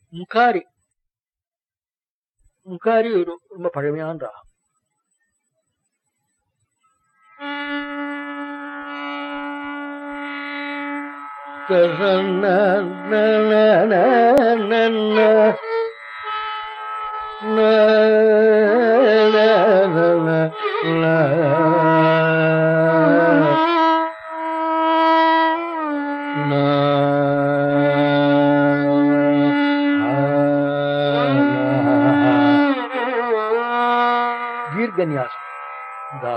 முக்காரி முக்காரி ஒரு ரொம்ப பழமையான ராகம் தீர்க்கன்யாசம் தா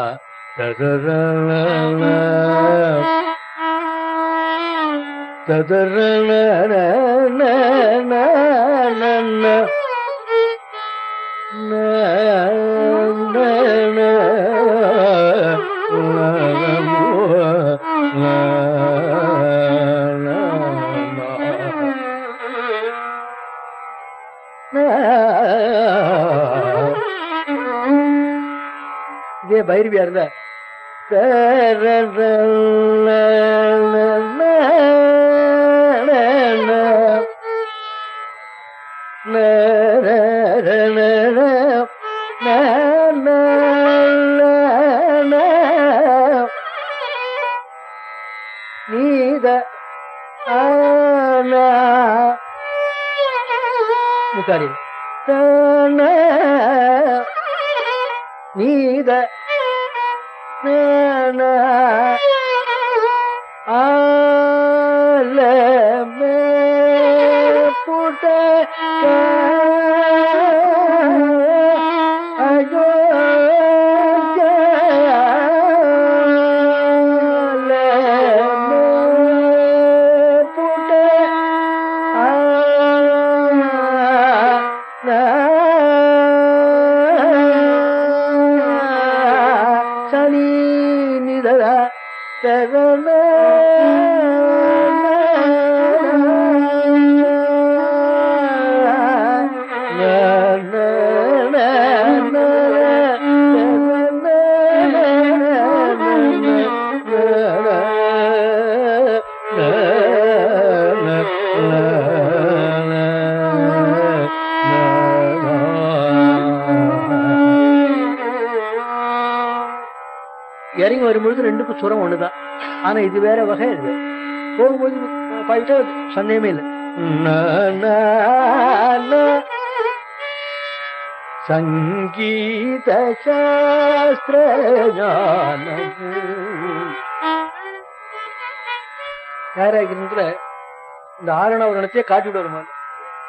இதே பைரவியா இருந்தா நீத முக்காரி நீத ஆலமே புட அயோ புட சனி நிதர தரண இறங்கி வரும்பொழுது ரெண்டுக்கும் சுரம் ஒண்ணுதான் ஆனா இது வேற வகை இது போகும்போது பாடிட்டா சந்தேகமே இல்லை சங்கீத சாஸ்திர ஞானமு. யாராகிற இந்த ஆரணவரணத்தையே காட்டி விடுவார் மாதிரி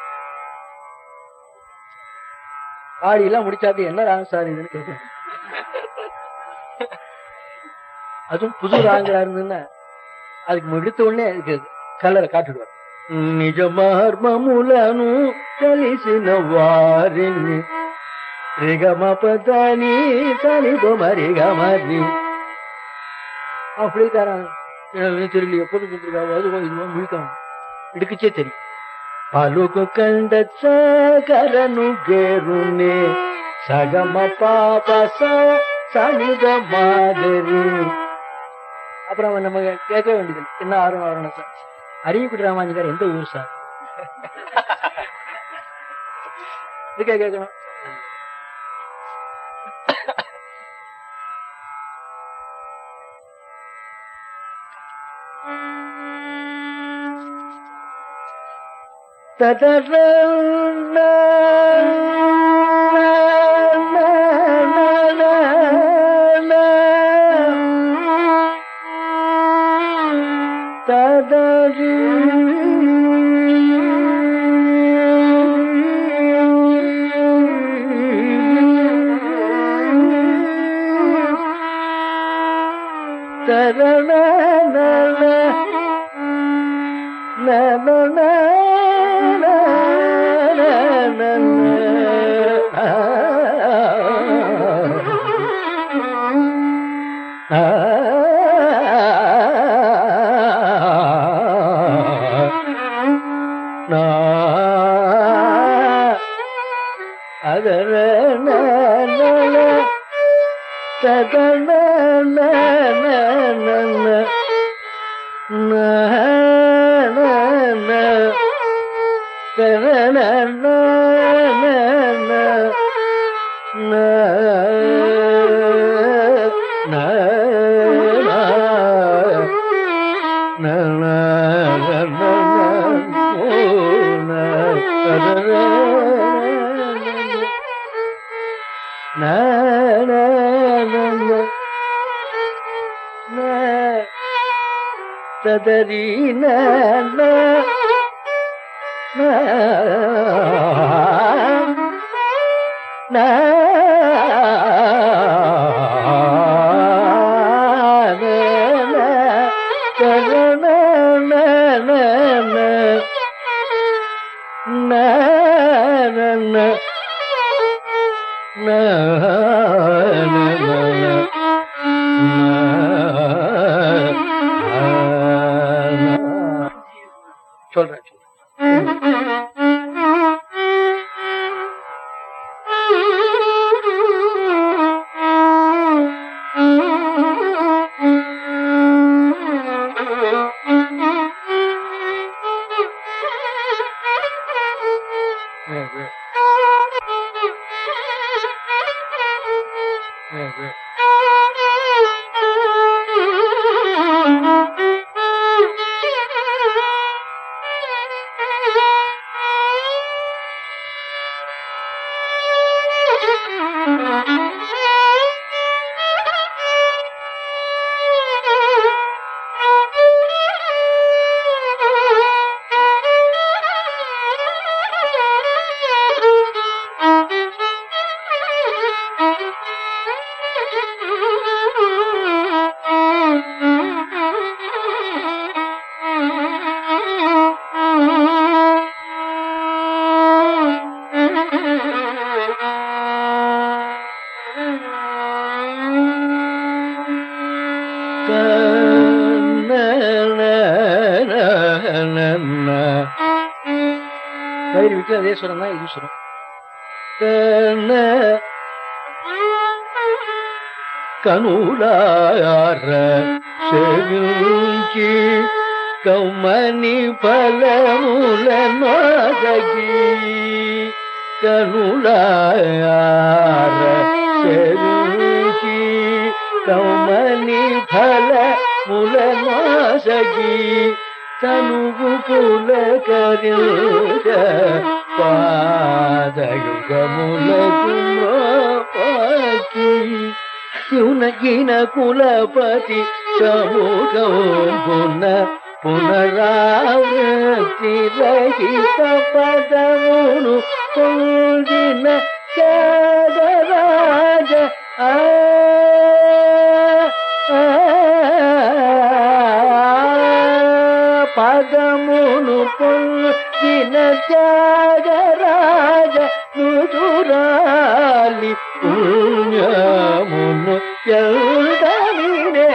பாடி எல்லாம் முடிச்சாது என்ன ராங்க சார் இதுன்னு கேட்க அதுவும் புது ராங்கா இருந்ததுன்னா அதுக்கு எடுத்த ఉடனே அதுக்கு కలర్ కాటుడు నిజ మర్మములను తెలిసిన వారిని రిగమ పదని తని బొమరిగమరి அப்படி இருக்காரான் தெரியல எப்போது கொடுத்துருக்காவோ அது இதுவும் முழுக்கம் இடுக்குச்சே தெரியும் పలుకు కండ సగరను గేరునే సగమ పాప సనిద మాదిరి அப்புறம் நம்ம கேட்க வேண்டியது என்ன ஆர்வம் வரணும் சார் அரியக்குடி ராமாஞ்சார் எந்த ஊர் சார் இதுக்கே கேட்கணும் ததரி தரண நல நல அதர சதன ததரி சொல்றேன் வயிறு விட்டு அதே சுரம் தான் இது சுரம் கனூலார செவிஞ்சி கம்மணி பலமுல நோதகி கனூலார செவிஞ்சி கம்மணி பல முல நோசகி தனுகு புல கருக பாதயுகமுல கும்ரோபாக்கி யுனகின குலபதி சமூகம் புன పునరావృత్తి రహిత పదమును పొందిన త్యాగరాజ ఆ, ఆ, పదమును పొందిన త్యాగరాజ నుదురాలి పుణ్యమును ఎల్దమినే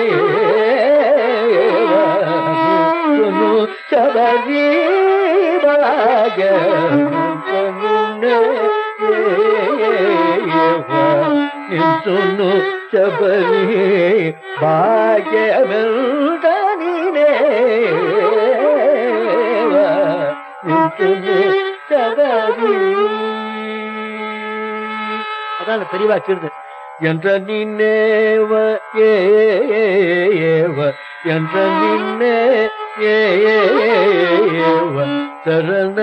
తును శబరి తును శబరి భాగ్యమిల్దనినే తును శబరి அதான் பெரியவா சொல்லுது என்ற நின்னேவ ஏவ என்ற நின்னே ஏவ சரண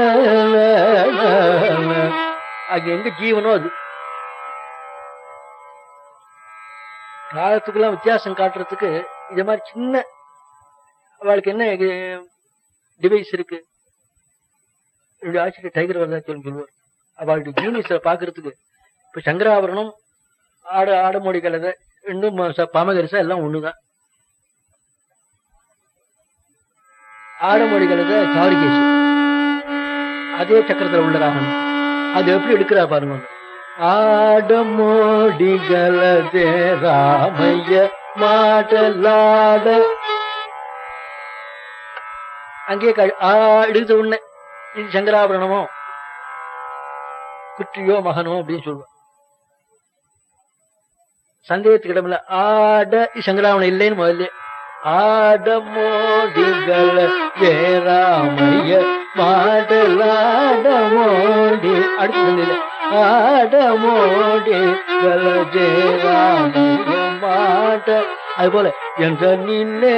அங்க எங்க ஜீவனோ அது காலத்துக்கெல்லாம் வித்தியாசம் காட்டுறதுக்கு இது மாதிரி சின்ன அவளுக்கு என்ன டிவைஸ் இருக்கு என்னுடைய ஆட்சியில் டைகர் வரதா சொல்லுவார் அவளுடைய ஜீனியஸை பாக்குறதுக்கு இப்ப சங்கராபரணம் ஆடு ஆடமோடி கலதை இன்னும் ச- பாமகரிசா எல்லாம் ஒண்ணுதான் ஆடமோடி கலதை சாரிகேசி அதே சக்கரத்துல உள்ளதாகணும் அது எப்படி எடுக்கிறா பாருங்க வந்து. ஆடமோடி கலதே ராமைய மாடலாட அங்கே க- ஆ எடுத்த உடனே இது சங்கராபரணமோ குற்றியோ மகனோ அப்படின்னு சொல்லுவான் சந்தேகத்துக்கு இடமில்ல ஆட சங்கராவணம் இல்லைன்னு முதல்ல ஆட மோடிகள வேராமைய மாடலாடமோடி அடுத்து ஆடமோடி மாட்ட அது போல என்ற நின்னே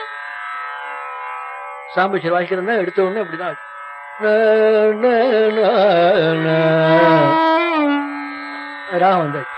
சாம்பேஸ்வர் வாசிக்கிறதா எடுத்த உடனே அப்படிதான் ந, ந, ந, ந. ராகம் வந்தாச்சு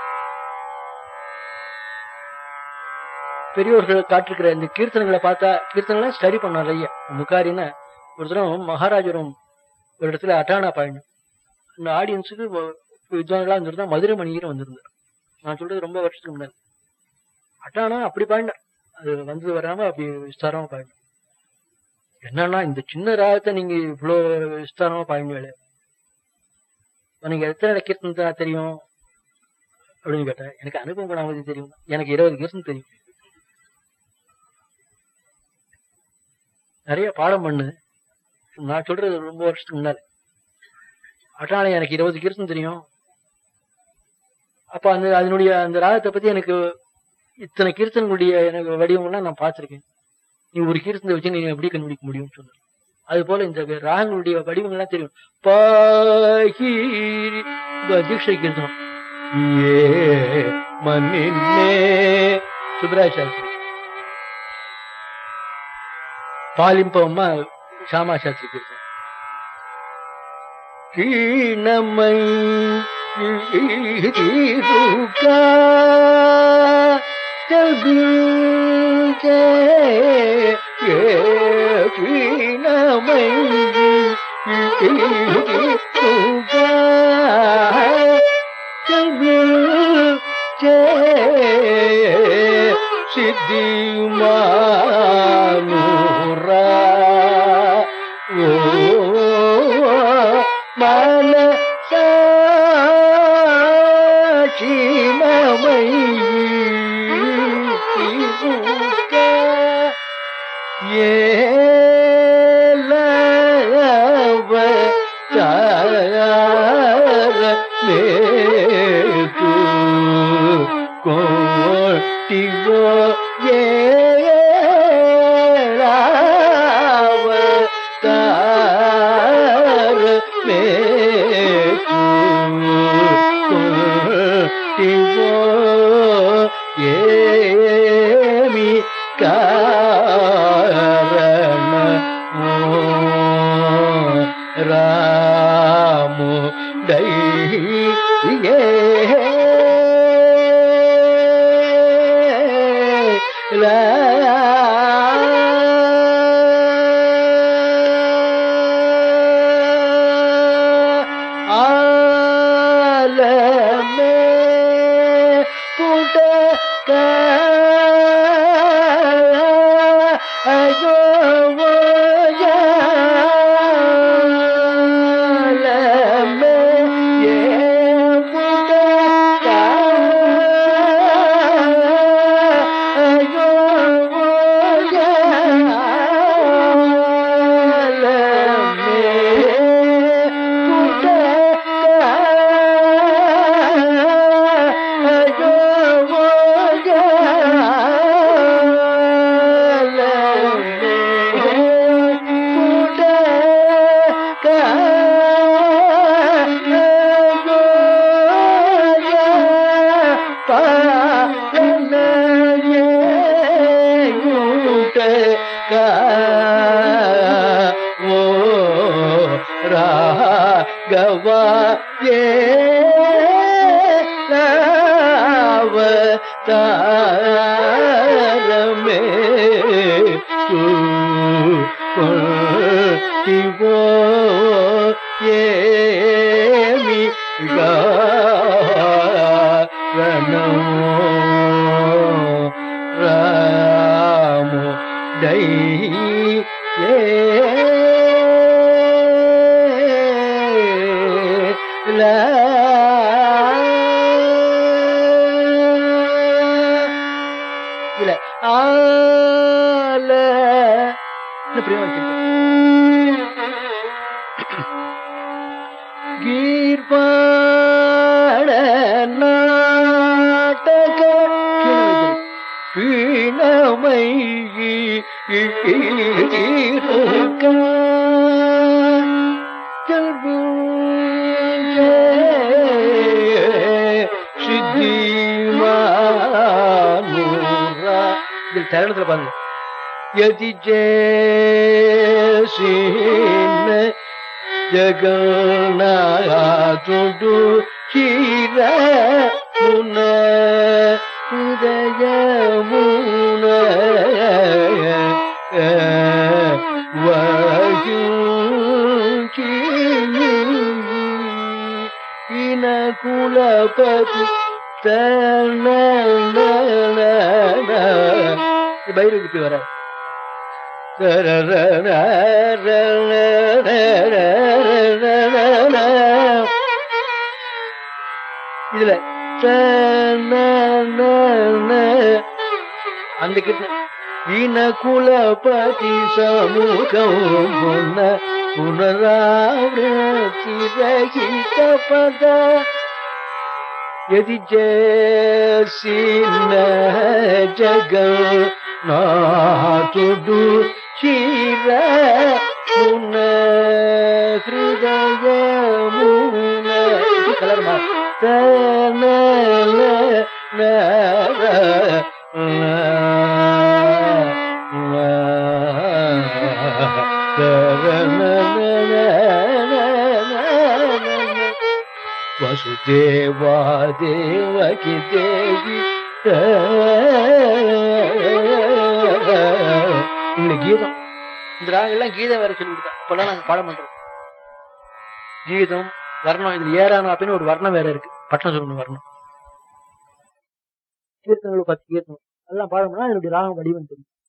பெரியோர்கள் காட்டிருக்கிற இந்த கீர்த்தனங்களை பார்த்தா கீர்த்தனங்களை ஸ்டடி பண்ண நிறைய முக்காரின்னா ஒரு தரம் மகாராஜரும் ஒரு இடத்துல அட்டானா பாயிண்ட் இந்த ஆடியன்ஸுக்கு வித்வான்களா இருந்திருந்தா மதுரை மணிகரும் வந்திருந்தார் நான் சொல்றது ரொம்ப வருஷத்துக்கு முன்னாடி அட்டானா அப்படி பாயிண்ட் அது வந்து வராம அப்படி விஸ்தாரமா பாயிண்ட் என்னன்னா இந்த சின்ன ராகத்தை நீங்க இவ்வளவு விஸ்தாரமா பாயிண்ட் உனக்கு எத்தனை கீர்த்தனை தெரியும் அப்படின்னு கேட்டேன் எனக்கு அனுபவம் குணாமதி தெரியும் எனக்கு இருபது கீர்த்தனை தெரியும் நிறைய பாடம் பண்ணு நான் சொல்றது ரொம்ப வருஷத்துக்கு முன்னாடி அட்டாளை எனக்கு இருபது கீர்த்தனை தெரியும் அப்ப அந்த அதனுடைய அந்த ராகத்தை பத்தி எனக்கு இத்தனை கீர்த்தனுடைய எனக்கு வடிவம்லாம் நான் பார்த்திருக்கேன் நீ ஒரு கீர்த்தனை வச்சு நீ எப்படி கண்டுபிடிக்க முடியும்னு சொன்ன அது போல இந்த ராகங்களுடைய வடிவங்கள்லாம் தெரியும் பாகி தீட்சை கீர்த்தனம் ஏ மன்னின்னே சுப்ராஜ் சாஸ்திரி பாலிம்பம்மா ஷாமா சாஸ்திரி கீர்த்தனம் கீணமை தீருக்கா கீணமை தீருக்கா சித்தி மானூரா ஓ மன சாட்சிமமை ஏலவ தார மேற்கு கோட்டிவோ ஏலாவ தார மேற்கு கோட்டிவோ ஏமி காரண ராமு டை ஆலமே புடக அயோவயாலமே ஏ புடக ஓ ராகவா ஏ ராவ தாரமே சிவோ ஏமி காரணமோ ராமோ டை இல்ல ஆல இந்த பிரியா கீர்பாட நாட்டக பீணமை இருக்க சரணத்துல பாருங்க யதி ஜேசின ஜகநாதுடு கீர முன ஹிருதய முன இன குலபதி பைரவுக்கு போய் வர இதுல அந்த கிட்ட ஈன குலபதி சமூகம் புன புனராவృతి ரகித பத यदि जैसी न जग नातुडु चीर मुन हृदय मुन कलर मा तन न வசுதேவா தேவகி தேவி இந்த கீதம் இந்த ராகெல்லாம் கீதம் வேற சொல்லி கொடுத்தா அப்பெல்லாம் நாங்க பாடம் பண்றோம் கீதம் வர்ணம் இதுல ஏறான அப்படின்னு ஒரு வர்ணம் வேற இருக்கு பட்டம் சொல்லணும் வர்ணம் கீர்த்தனங்களை பத்து கீர்த்தனம் எல்லாம் பாடம்னா இதனுடைய ராகம் வடிவம் தெரியும்